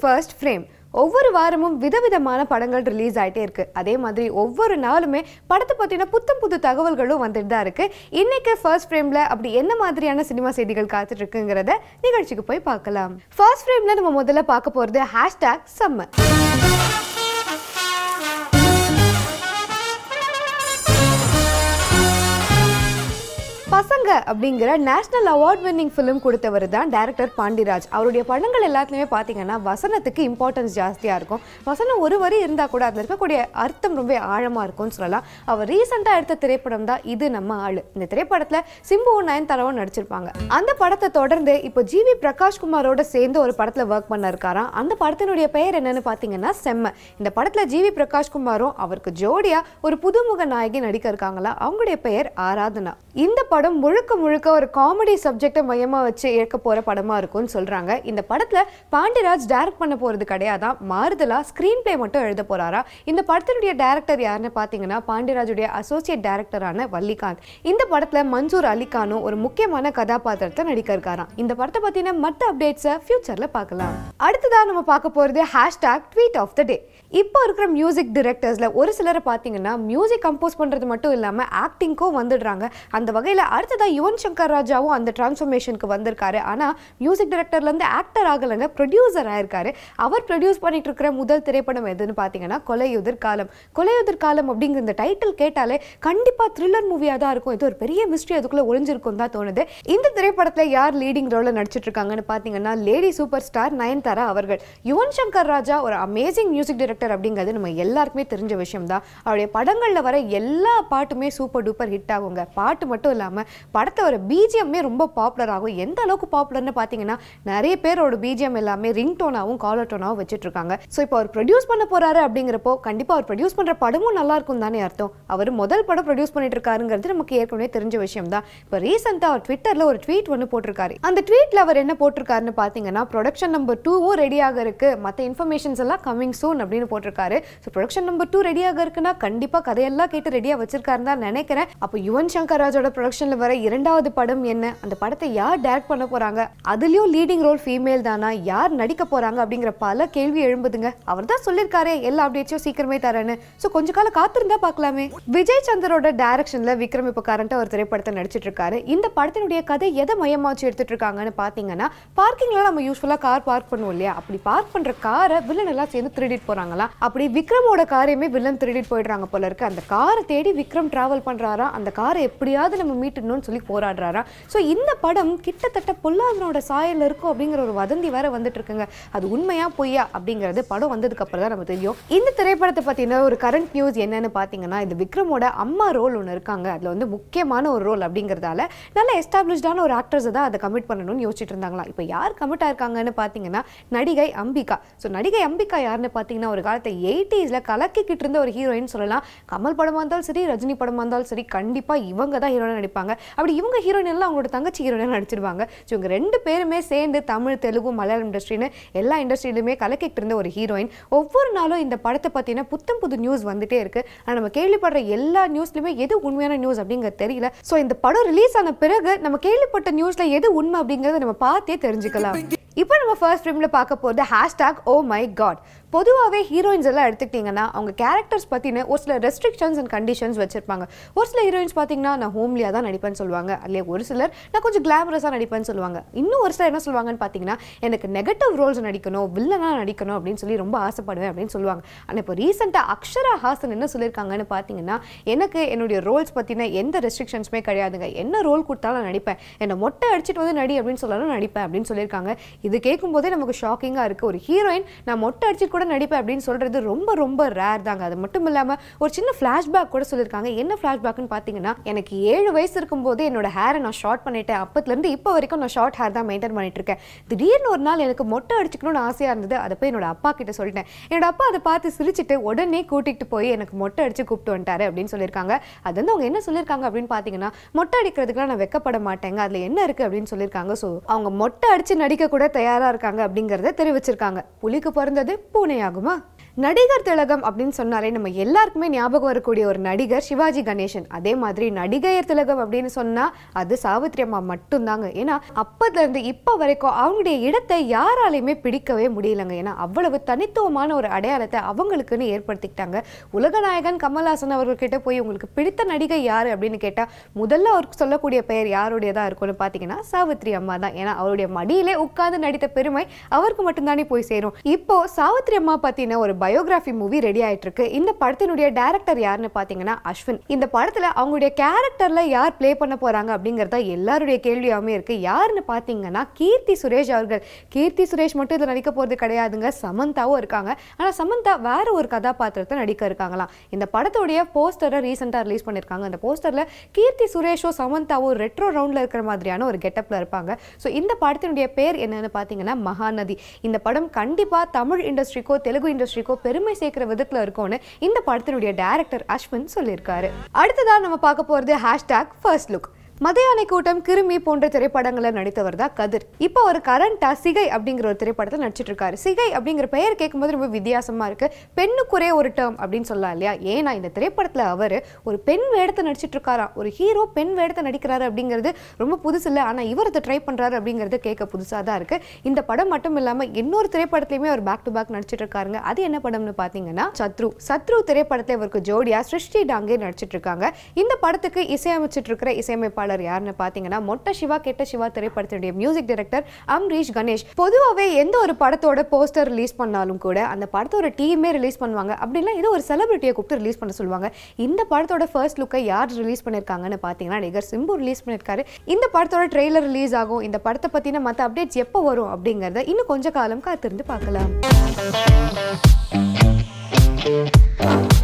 first frame ஒவ்வொரு வாரமும் விதவிதமான படங்கள் ரிலீஸ் ஆயிட்டே இருக்கு அதே மாதிரி ஒவ்வொரு நாளுமே படத்தை பற்றின புத்தம் புது தகவல்களும் வந்துட்டு தான் இருக்கு இன்னைக்கு ஃபர்ஸ்ட் ஃப்ரேம்ல அப்படி என்ன மாதிரியான சினிமா செய்திகள் காத்துட்டு இருக்குங்கிறத நிகழ்ச்சிக்கு போய் பார்க்கலாம் ஃபர்ஸ்ட் ஃப்ரேம்ல நம்ம முதல்ல பார்க்க போறது ஹேஷ்டாக் சம்மர் பசங்க அப்படிங்கிற நேஷனல் அவார்ட் வின்னிங் ஃபிலிம் கொடுத்தவர் தான் டைரக்டர் பாண்டிராஜ் அவருடைய படங்கள் எல்லாத்துலேயுமே பார்த்தீங்கன்னா வசனத்துக்கு இம்பார்ட்டன்ஸ் ஜாஸ்தியாக இருக்கும் வசனம் ஒரு வரி இருந்தால் கூட அதில் இருக்கக்கூடிய அர்த்தம் ரொம்ப ஆழமாக இருக்கும்னு சொல்லலாம் அவர் ரீசெண்டாக எடுத்த திரைப்படம் தான் இது நம்ம ஆளு இந்த திரைப்படத்தில் சிம்புவும் நயன்தாராவும் நடிச்சிருப்பாங்க அந்த படத்தை தொடர்ந்து இப்போ ஜிவி பிரகாஷ்குமாரோட சேர்ந்து ஒரு படத்தில் ஒர்க் பண்ண இருக்காராம் அந்த படத்தினுடைய பெயர் என்னன்னு பார்த்தீங்கன்னா செம்ம இந்த படத்தில் ஜிவி பிரகாஷ்குமாரும் அவருக்கு ஜோடியா ஒரு புதுமுக நாயகி நடிக்க இருக்காங்களா அவங்களுடைய பெயர் ஆராதனா இந்த படம் முழுக்க முழுக்க ஒரு காமெடி சப்ஜெக்டை மையமா வச்சு இயக்க போற படமா இருக்கும்னு சொல்றாங்க இந்த படத்துல பாண்டியராஜ் டைரக்ட் பண்ண போறது கிடையாதான் மாறுதலா ஸ்கிரீன் பிளே மட்டும் எழுத போறாரா இந்த படத்தினுடைய டைரக்டர் யாருன்னு பாத்தீங்கன்னா பாண்டியராஜுடைய அசோசியேட் டைரக்டரான வள்ளிகாந்த் இந்த படத்துல மன்சூர் அலிகானும் ஒரு முக்கியமான கதாபாத்திரத்தை நடிக்க இருக்காராம் இந்த படத்தை பத்தின மற்ற அப்டேட்ஸை ஃபியூச்சர்ல பார்க்கலாம் அடுத்ததா நம்ம பார்க்க போறது hashtag tweet of the day இப்போ இருக்கிற மியூசிக் டிரெக்டர்ஸ்ல ஒரு சிலரை பார்த்தீங்கன்னா மியூசிக் கம்போஸ் பண்றது மட்டும் இல்லாம ஆக்டிங்க்கும் வந்துடுறாங்க அந்த வகையில் அடுத்ததாக யுவன் சங்கர் ராஜாவும் அந்த டிரான்ஸ்ஃபர்மேஷனுக்கு வந்திருக்காரு ஆனால் மியூசிக் டைரக்டர்லேருந்து ஆக்டர் ஆகலைங்க ப்ரொடியூசர் ஆயிருக்காரு அவர் ப்ரொடியூஸ் பண்ணிட்டு இருக்கிற முதல் திரைப்படம் எதுன்னு பார்த்தீங்கன்னா கொலையுதிர் காலம் கொலையுதிர் காலம் அப்படிங்கிற இந்த டைட்டில் கேட்டாலே கண்டிப்பாக த்ரில்லர் மூவியாக தான் இருக்கும் இது ஒரு பெரிய மிஸ்ட்ரி அதுக்குள்ளே ஒளிஞ்சிருக்கும் தான் தோணுது இந்த திரைப்படத்தில் யார் லீடிங் ரோலில் நடிச்சிட்டு இருக்காங்கன்னு பார்த்தீங்கன்னா லேடி சூப்பர் ஸ்டார் நயன்தாரா அவர்கள் யுவன் சங்கர் ராஜா ஒரு அமேசிங் மியூசிக் டைரக்டர் அப்படிங்கிறது நம்ம எல்லாருக்குமே தெரிஞ்ச விஷயம் தான் அவருடைய படங்களில் வர எல்லா பாட்டுமே சூப்பர் டூப்பர் ஹிட் ஆகுங்க பாட்டு மட்டும் இல்லாமல் படத்தை ஒரு பிஜிஎம்மே ரொம்ப பாப்புலர் ஆகும் எந்த அளவுக்கு பாப்புலர்னு பார்த்தீங்கன்னா நிறைய பேரோட பிஜிஎம் எல்லாமே ரிங் டோனாகவும் காலர் டோனாகவும் வச்சுட்டு இருக்காங்க ஸோ இப்போ அவர் ப்ரொடியூஸ் பண்ண போறாரு அப்படிங்கிறப்போ கண்டிப்பாக அவர் ப்ரொடியூஸ் பண்ணுற படமும் நல்லா இருக்கும் தானே அர்த்தம் அவர் முதல் படம் ப்ரொடியூஸ் பண்ணிட்டு இருக்காருங்கிறது நமக்கு ஏற்கனவே தெரிஞ்ச விஷயம் தான் இப்போ ரீசெண்டாக அவர் ட்விட்டரில் ஒரு ட்வீட் ஒன்று போட்டிருக்காரு அந்த ட்வீட்டில் அவர் என்ன போட்டிருக்காருன்னு பார்த்தீங்கன்னா ப்ரொடக்ஷன் நம்பர் டூவும் ரெடியாக இருக்கு மற்ற இன்ஃபர்மேஷன்ஸ் எல்லாம் கமிங் சூன் அப்படின்னு போட்டிருக்காரு ஸோ ப்ரொடக்ஷன் நம்பர் டூ ரெடியாக இருக்குன்னா கண்டிப்பாக கதையெல்லாம் கேட்டு ரெடியாக வச்சிருக்காருன்னு தான் நினைக்கிறேன் அப்போ யுவன் சங்கர் ராஜோட ப்ரொடக்ஷனில் வர இரண்டாவது படம் என்ன அந்த படத்தை யார் டைரக்ட் பண்ண போறாங்க அதுலயும் லீடிங் ரோல் ஃபீமேல் தானா யார் நடிக்க போறாங்க அப்படிங்கிற பல கேள்வி எழும்புதுங்க அவர் தான் சொல்லியிருக்காரே எல்லா அப்டேட்ஸும் சீக்கிரமே தரேன்னு ஸோ கொஞ்ச காலம் காத்திருந்தா பார்க்கலாமே விஜய் சந்தரோட டைரக்ஷன்ல விக்ரம் இப்போ கரண்டா ஒரு திரைப்படத்தை நடிச்சிட்டு இருக்காரு இந்த படத்தினுடைய கதை எதை மையமா வச்சு எடுத்துட்டு இருக்காங்கன்னு பாத்தீங்கன்னா பார்க்கிங்ல நம்ம யூஸ்வலா கார் பார்க் பண்ணுவோம் இல்லையா அப்படி பார்க் பண்ற காரை வில்லன் எல்லாம் சேர்ந்து திருடிட்டு போறாங்களா அப்படி விக்ரமோட காரையுமே வில்லன் திருடிட்டு போயிடுறாங்க போல இருக்கு அந்த காரை தேடி விக்ரம் டிராவல் பண்றாரா அந்த காரை எப்படியாவது நம்ம மீட்டணும்னு சொல்லி போராடுறாரா ஸோ இந்த படம் கிட்டத்தட்ட பொல்லாதனோட சாயல்ல இருக்கும் அப்படிங்கிற ஒரு வதந்தி வேற வந்துட்டு இருக்குங்க அது உண்மையா பொய்யா அப்படிங்கிறது படம் வந்ததுக்கு அப்புறம் தான் நம்ம தெரியும் இந்த திரைப்படத்தை பத்தின ஒரு கரண்ட் நியூஸ் என்னன்னு பாத்தீங்கன்னா இது விக்ரமோட அம்மா ரோல் ஒன்று இருக்காங்க அதுல வந்து முக்கியமான ஒரு ரோல் அப்படிங்கிறதால நல்ல எஸ்டாப்ளிஷ்டான ஒரு ஆக்டர்ஸை தான் அதை கமிட் பண்ணணும்னு யோசிச்சுட்டு இருந்தாங்களா இப்போ யார் கமிட் ஆயிருக்காங்கன்னு பார்த்தீங்கன்னா நடிகை அம்பிகா ஸோ நடிகை அம்பிகா யாருன்னு பார்த்தீங்கன்னா ஒரு காலத்தை எயிட்டிஸில் கலக்கிக்கிட்டு இருந்த ஒரு ஹீரோயின் சொல்லலாம் கமல் படமாக இருந்தாலும் சரி ரஜினி படமாக இருந்தாலும் சரி கண்டிப்பாக இவங்க தான் ஹீரோயின் நடிப்பாங்க அப்படி இவங்க ஹீரோயின் எல்லாம் அவங்களோட தங்கச்சி ஹீரோயின் நடிச்சிருவாங்க ஸோ இவங்க ரெண்டு பேருமே சேர்ந்து தமிழ் தெலுங்கு மலையாளம் இண்டஸ்ட்ரின்னு எல்லா இண்டஸ்ட்ரியிலுமே கலக்கிட்டு இருந்த ஒரு ஹீரோயின் ஒவ்வொரு நாளும் இந்த படத்தை பற்றின புத்தம் புது நியூஸ் வந்துட்டே இருக்கு ஆனால் நம்ம கேள்விப்படுற எல்லா நியூஸ்லையுமே எது உண்மையான நியூஸ் அப்படிங்கிறது தெரியல ஸோ இந்த படம் ரிலீஸ் ஆன பிறகு நம்ம கேள்விப்பட்ட நியூஸ்ல எது உண்மை அப்படிங்கறத நம்ம பார்த்தே தெரிஞ்சுக்கலாம் இப்போ நம்ம ஃபர்ஸ்ட் ஃபிலிமில் பார்க்க போகிறது ஹேஷ்டாக் ஓ மை காட் பொதுவாகவே ஹீரோயின்ஸ் எல்லாம் எடுத்துக்கிட்டிங்கன்னா அவங்க கேரக்டர்ஸ் பற்றின ஒரு சில ரெஸ்ட்ரிக்ஷன்ஸ் அண்ட் கண்டிஷன்ஸ் வச்சிருப்பாங்க ஒரு சில ஹீரோயின்ஸ் பார்த்தீங்கன்னா நான் ஹோம்லியாக தான் நடிப்பேன்னு சொல்லுவாங்க அல்லே ஒரு சிலர் நான் கொஞ்சம் கிளாமரஸாக நடிப்பேன்னு சொல்லுவாங்க இன்னும் ஒரு சிலர் என்ன சொல்லுவாங்கன்னு பார்த்தீங்கன்னா எனக்கு நெகட்டிவ் ரோல்ஸ் நடிக்கணும் வில்லனாக நடிக்கணும் அப்படின்னு சொல்லி ரொம்ப ஆசைப்படுவேன் அப்படின்னு சொல்லுவாங்க ஆனால் இப்போ ரீசெண்டாக அக்ஷரா ஹாசன் என்ன சொல்லியிருக்காங்கன்னு பார்த்தீங்கன்னா எனக்கு என்னுடைய ரோல்ஸ் பற்றின எந்த ரெஸ்ட்ரிக்ஷன்ஸுமே கிடையாதுங்க என்ன ரோல் கொடுத்தாலும் நான் நடிப்பேன் என்னை மொட்டை அடிச்சிட்டு வந்து நடி அப்படின்னு சொல்லாலும் நடிப்பேன் அப்படின்னு சொல்லியிருக்காங்க இது கேட்கும்போதே நமக்கு ஷாக்கிங்காக இருக்குது ஒரு ஹீரோயின் நான் மொட்டை அடிச்சிட்டு கூட நடிப்பேன் அப்படின்னு சொல்கிறது ரொம்ப ரொம்ப ரேர் தாங்க அது மட்டும் இல்லாமல் ஒரு சின்ன ஃப்ளாஷ்பேக் கூட சொல்லியிருக்காங்க என்ன ஃப்ளாஷ்பேக்னு பார்த்தீங்கன்னா எனக்கு ஏழு வயசு இருக்கும்போது என்னோட ஹேரை நான் ஷார்ட் பண்ணிட்டேன் அப்பத்துலேருந்து இப்போ வரைக்கும் நான் ஷார்ட் ஹேர் தான் மெயின்டைன் பண்ணிட்டு இருக்கேன் திடீர்னு ஒரு நாள் எனக்கு மொட்டை அடிச்சுக்கணும்னு ஆசையாக இருந்தது அதை போய் என்னோட அப்பா கிட்ட சொல்லிட்டேன் என்னோட அப்பா அதை பார்த்து சிரிச்சிட்டு உடனே கூட்டிகிட்டு போய் எனக்கு மொட்டை அடிச்சு கூப்பிட்டு வந்துட்டாரு அப்படின்னு சொல்லியிருக்காங்க அது வந்து அவங்க என்ன சொல்லியிருக்காங்க அப்படின்னு பார்த்தீங்கன்னா மொட்டை அடிக்கிறதுக்குலாம் நான் வெக்கப்பட மாட்டேங்க அதில் என்ன இருக்குது அப்படின்னு சொல்லியிருக்காங்க ஸோ அவங்க மொட்டை அடிச்சு நடிக்க கூட தயாராக இருக்காங்க அப்படிங்கிறத தெரிவிச்சிருக்காங்க புலிக்கு பிறந்தது பூனை ஆகுமா நடிகர் திலகம் அப்படின்னு சொன்னாலே நம்ம எல்லாருக்குமே ஞாபகம் வரக்கூடிய ஒரு நடிகர் சிவாஜி கணேசன் அதே மாதிரி நடிகையர் திலகம் அப்படின்னு சொன்னா அது சாவித்ரி அம்மா மட்டும்தாங்க ஏன்னா அப்பத்துல இருந்து இப்போ வரைக்கும் அவங்களுடைய இடத்தை யாராலையுமே பிடிக்கவே முடியலங்க ஏன்னா அவ்வளவு தனித்துவமான ஒரு அடையாளத்தை அவங்களுக்குன்னு ஏற்படுத்திக்கிட்டாங்க உலகநாயகன் கமல்ஹாசன் அவர்கள்கிட்ட போய் உங்களுக்கு பிடித்த நடிகை யாரு அப்படின்னு கேட்டா முதல்ல அவருக்கு சொல்லக்கூடிய பெயர் யாருடையதா இருக்கும்னு பார்த்தீங்கன்னா சாவித்ரி அம்மா தான் ஏன்னா அவருடைய மடியிலே உட்கார்ந்து நடித்த பெருமை அவருக்கு மட்டும்தானே போய் சேரும் இப்போ சாவித்ரி அம்மா பத்தின ஒரு பயோகிராஃபி மூவி ரெடி ஆயிட்டு இருக்கு இந்த படத்தினுடைய டைரக்டர் யாருன்னு பார்த்தீங்கன்னா அஸ்வின் இந்த படத்துல அவங்களுடைய கேரக்டர்ல யார் ப்ளே பண்ண போறாங்க அப்படிங்கறத எல்லாருடைய கேள்வியாமே இருக்கு யாருன்னு பார்த்தீங்கன்னா கீர்த்தி சுரேஷ் அவர்கள் கீர்த்தி சுரேஷ் மட்டும் இதில் நடிக்க போறது கிடையாதுங்க சமந்தாவும் இருக்காங்க ஆனா சமந்தா வேற ஒரு கதாபாத்திரத்தை நடிக்க இருக்காங்களாம் இந்த படத்துடைய போஸ்டரை ரீசெண்டாக ரிலீஸ் பண்ணியிருக்காங்க அந்த போஸ்டர்ல கீர்த்தி சுரேஷோ சமந்தாவோ ரெட்ரோ ரவுண்ட்ல இருக்கிற மாதிரியான ஒரு கெட்டப்ல இருப்பாங்க ஸோ இந்த படத்தினுடைய பேர் என்னன்னு பார்த்தீங்கன்னா மகாநதி இந்த படம் கண்டிப்பா தமிழ் இண்டஸ்ட்ரிக்கோ தெலுங்கு இண்டஸ்ட்ரிக்கோ பெருமை சேர்க்கிற விதத்துல இருக்கும்னு இந்த படத்தினுடைய டைரக்டர் அஸ்வின் சொல்லியிருக்காரு அடுத்ததா நம்ம பார்க்க போறது ஹேஷ்டாக் ஃபர்ஸ்ட் லுக் மதையானை கூட்டம் கிருமி போன்ற திரைப்படங்களில் நடித்தவர் தான் கதிர் இப்போ ஒரு கரண்டா சிகை அப்படிங்கிற ஒரு திரைப்படத்தில் நடிச்சிட்டு இருக்காரு சிகை அப்படிங்கிற பெயர் கேட்கும்போது ரொம்ப வித்தியாசமா இருக்கு பெண்ணுக்குறே ஒரு டேர்ம் அப்படின்னு சொல்லலாம் இல்லையா ஏன்னா இந்த திரைப்படத்தில் அவர் ஒரு பெண் வேடத்தை நடிச்சிட்டு இருக்காராம் ஒரு ஹீரோ பெண் வேடத்தை நடிக்கிறாரு அப்படிங்கிறது ரொம்ப புதுசு இல்லை ஆனால் இவர் அதை ட்ரை பண்றாரு அப்படிங்கிறது கேட்க புதுசாக தான் இருக்கு இந்த படம் மட்டும் இல்லாமல் இன்னொரு திரைப்படத்துலையுமே அவர் பேக் டு பேக் நடிச்சிட்டு இருக்காருங்க அது என்ன படம்னு பார்த்தீங்கன்னா சத்ரு சத்ரு திரைப்படத்தில் இவருக்கு ஜோடியா சிருஷ்டி டாங்கே நடிச்சிட்டு இருக்காங்க இந்த படத்துக்கு இசையமைச்சிட்டு இருக்கிற இசையமைப்பாளர் யாருன்னு பார்த்தீங்கன்னா மொட்டை சிவா கெட்ட சிவா திரைப்படத்தினுடைய மியூசிக் டைரக்டர் அம்ரீஷ் கணேஷ் பொதுவாகவே எந்த ஒரு படத்தோட போஸ்டர் ரிலீஸ் பண்ணாலும் கூட அந்த படத்தோட டீமே ரிலீஸ் பண்ணுவாங்க அப்படின்னா ஏதோ ஒரு செலிபிரிட்டியை கூப்பிட்டு ரிலீஸ் பண்ண சொல்லுவாங்க இந்த படத்தோட ஃபர்ஸ்ட் லுக்கை யார் ரிலீஸ் பண்ணியிருக்காங்கன்னு பார்த்தீங்கன்னா நடிகர் சிம்பு ரிலீஸ் பண்ணியிருக்காரு இந்த படத்தோட ட்ரெய்லர் ரிலீஸ் ஆகும் இந்த படத்தை பற்றின மற்ற அப்டேட்ஸ் எப்போ வரும் அப்படிங்கிறத இன்னும் கொஞ்ச காலம் காத்திருந்து பார்க்கலாம்